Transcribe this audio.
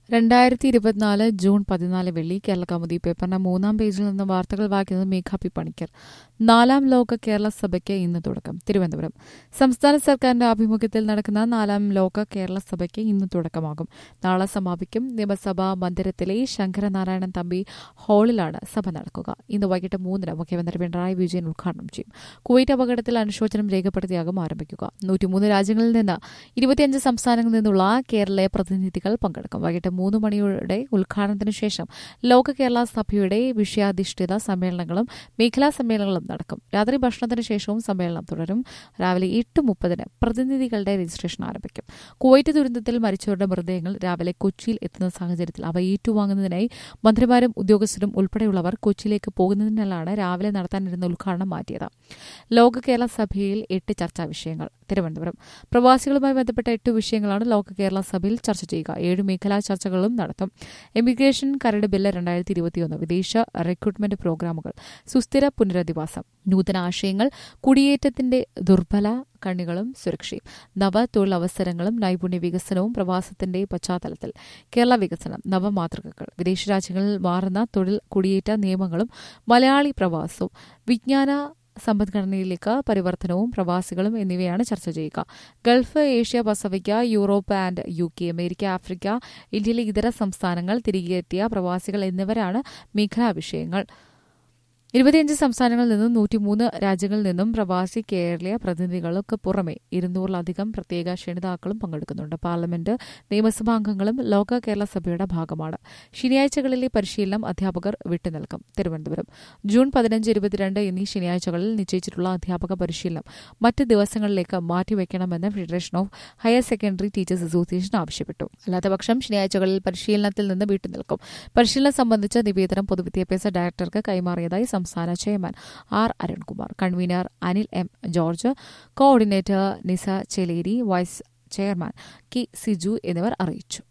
രണ്ടായിരത്തി ഇരുപത്തിനാല് ജൂൺ പതിനാല് വെള്ളി കേരള കൗമുദി പേപ്പറിന്റെ മൂന്നാം പേജിൽ നിന്ന് വാർത്തകൾ വായിക്കുന്നത് മേഘ പി പണിക്കർ നാലാം ലോക കേരള സഭയ്ക്ക് ഇന്ന് തുടക്കം തിരുവനന്തപുരം സംസ്ഥാന സർക്കാരിന്റെ ആഭിമുഖ്യത്തിൽ നടക്കുന്ന നാലാം ലോക കേരള സഭയ്ക്ക് ഇന്ന് തുടക്കമാകും നാളെ സമാപിക്കും നിയമസഭാ മന്ദിരത്തിലെ ശങ്കരനാരായണൻ തമ്പി ഹാളിലാണ് സഭ നടക്കുക ഇന്ന് വൈകിട്ട് മൂന്നിന് മുഖ്യമന്ത്രി പിണറായി വിജയൻ ഉദ്ഘാടനം ചെയ്യും കുവൈറ്റ് അപകടത്തിൽ അനുശോചനം രേഖപ്പെടുത്തിയാകും ആരംഭിക്കുക നൂറ്റിമൂന്ന് രാജ്യങ്ങളിൽ നിന്ന് ഇരുപത്തിയഞ്ച് സംസ്ഥാനങ്ങളിൽ നിന്നുള്ള കേരള പ്രതിനിധികൾ പങ്കെടുക്കും വൈകിട്ട് മൂന്ന് മണിയുടെ ഉദ്ഘാടനത്തിനു ശേഷം ലോക കേരള സഭയുടെ വിഷയാധിഷ്ഠിത സമ്മേളനങ്ങളും മേഖലാ സമ്മേളനങ്ങളും നടക്കും രാത്രി ഭക്ഷണത്തിന് ശേഷവും സമ്മേളനം തുടരും രാവിലെ എട്ട് മുപ്പതിന് പ്രതിനിധികളുടെ രജിസ്ട്രേഷൻ ആരംഭിക്കും കുവൈറ്റ് ദുരന്തത്തിൽ മരിച്ചവരുടെ മൃതദേഹങ്ങൾ രാവിലെ കൊച്ചിയിൽ എത്തുന്ന സാഹചര്യത്തിൽ അവ ഏറ്റുവാങ്ങുന്നതിനായി മന്ത്രിമാരും ഉദ്യോഗസ്ഥരും ഉൾപ്പെടെയുള്ളവർ കൊച്ചിയിലേക്ക് പോകുന്നതിനാലാണ് രാവിലെ നടത്താനിരുന്ന ഉദ്ഘാടനം മാറ്റിയത് ലോക കേരള സഭയിൽ എട്ട് ചർച്ചാ വിഷയങ്ങൾ തിരുവനന്തപുരം പ്രവാസികളുമായി ബന്ധപ്പെട്ട എട്ട് വിഷയങ്ങളാണ് ലോക കേരള സഭയിൽ ചർച്ച ചെയ്യുക ഏഴ് മേഖലാ ചർച്ചകളും നടത്തും എമിഗ്രേഷൻ കരട് ബില്ല് രണ്ടായിരത്തി ഇരുപത്തിയൊന്ന് വിദേശ റിക്രൂട്ട്മെന്റ് പ്രോഗ്രാമുകൾ സുസ്ഥിര പുനരധിവാസം നൂതന ആശയങ്ങൾ കുടിയേറ്റത്തിന്റെ ദുർബല കണ്ണികളും സുരക്ഷയും നവ തൊഴിലവസരങ്ങളും നൈപുണ്യ വികസനവും പ്രവാസത്തിന്റെ പശ്ചാത്തലത്തിൽ കേരള വികസനം നവമാതൃകകൾ വിദേശ രാജ്യങ്ങളിൽ മാറുന്ന തൊഴിൽ കുടിയേറ്റ നിയമങ്ങളും മലയാളി പ്രവാസവും വിജ്ഞാന സമ്പദ്ഘടനയിലേക്ക് പരിവർത്തനവും പ്രവാസികളും എന്നിവയാണ് ചർച്ച ചെയ്യുക Gulf Asia Pacific Europe and U K America Africa ഇന്ത്യയിലെ ഇതര സംസ്ഥാനങ്ങൾ തിരികെയെത്തിയ പ്രവാസികൾ എന്നിവരാണ് മേഖലാ വിഷയങ്ങൾ ഇരുപത്തിയഞ്ച് സംസ്ഥാനങ്ങളിൽ നിന്നും നൂറ്റിമൂന്ന് രാജ്യങ്ങളിൽ നിന്നും പ്രവാസി കേരളീയ പ്രതിനിധികൾക്ക് പുറമെ ഇരുന്നൂറിലധികം പ്രത്യേക ക്ഷണിതാക്കളും പങ്കെടുക്കുന്നുണ്ട് പാർലമെന്റ് നിയമസഭാംഗങ്ങളും ലോക കേരള സഭയുടെ ഭാഗമാണ് ശനിയാഴ്ചകളിലെ പരിശീലനം അധ്യാപകർ വിട്ടുനിൽക്കും തിരുവനന്തപുരം ജൂൺ പതിനഞ്ച് ഇരുപത്തിരണ്ട് എന്നീ ശനിയാഴ്ചകളിൽ നിശ്ചയിച്ചിട്ടുള്ള അധ്യാപക പരിശീലനം മറ്റ് ദിവസങ്ങളിലേക്ക് മാറ്റിവെക്കണമെന്ന് Federation of Higher Secondary Teachers Association ആവശ്യപ്പെട്ടു അല്ലാത്തപക്ഷം ശനിയാഴ്ചകളിൽ പരിശീലനത്തിൽ നിന്ന് വിട്ടുനിൽക്കും പരിശീലനം സംബന്ധിച്ച നിവേദനം പൊതുവിദ്യാഭ്യാസ ഡയറക്ടർക്ക് കൈമാറിയതായി സംസ്ഥാന chairman R Arunkumar convener Anil M George coordinator Nisa Cheleri vice chairman K Siju എന്നിവർ അറിയിച്ചു